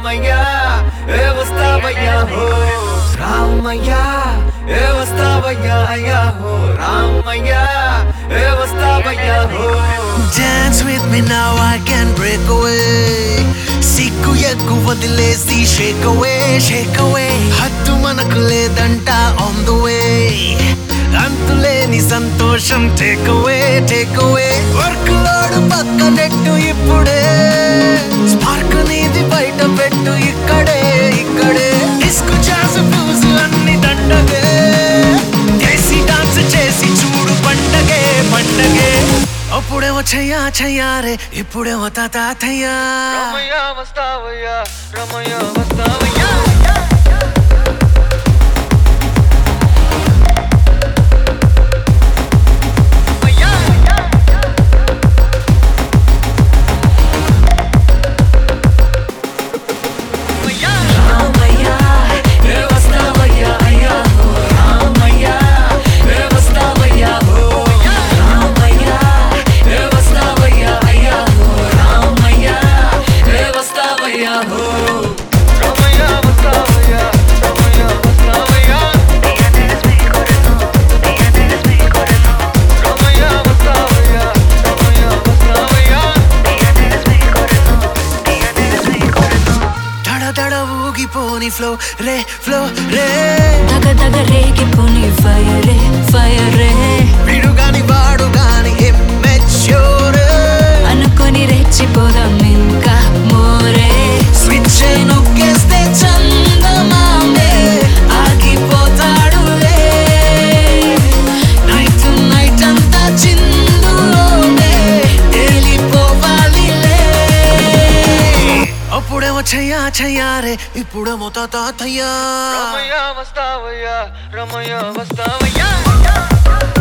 రామయ్య ఏ వస్తావయ్యా హో రామయ్య ఏ వస్తావయ్యా అయ్యా హో రామయ్య ఏ వస్తావయ్యా హో Dance with me now, I can break away. సిగ్గు ఎగ్గు వదిలేసి షేక్ అవే షేక్ అవే హద్దు మనకు లేదంట ఆన్ ద వే అంతులేని సంతోషం take away take away work load పక్కనెట్టు ఇప్పుడే స్పార్క్ నీది బయట పెట్టు ఇక్కడే ఇక్కడే డిస్కు జాస్ ఫ్యూజ్ అన్ని దండగే దేశీ డాన్స్ చేసి చూడు పండగే పండగే అప్పుడేమో చెయ్యా చెయ్యారే ఇప్పుడేమో తాతయ్యా రమయ్య వస్తావయ్యా రమయ్య వస్తావయ్యా రామయ్య ఏ వస్తావయ్యా అయ్యా హో రామయ్య ఏ వస్తావయ్యా హో రామయ్య ఏ వస్తావయ్యా అయ్యా హో రామయ్య ఏ వస్తావయ్యా హో రామయ్య వస్తావయ్యా రామయ్య వస్తావయ్యా రామయ్య వస్తావయ్యా రామయ్య వస్తావయ్యా దడ దడ ఊగిపోని ఫ్లో రే ఫ్లో రే తగ తగ రేగిపోని ఫైరే ఫైరే వీడు గాని వాడు గాని ఇమ్మెచ్యూర్ అనుకొని రెచ్చిపోదాం ఇంకా మోరే స్విచ్ నొక్కేస్తే చందమామే ఆగిపోతాడులే నైట్ నైట్ అంతా చిందులోనే తేలిపోవాలిలే అప్పుడేమో చెయ్యా చెయ్యారే ఇప్పుడేమో తాతయ్యా రమయ్య వస్తావయ్యా రమయ్య వస్తావయ్యా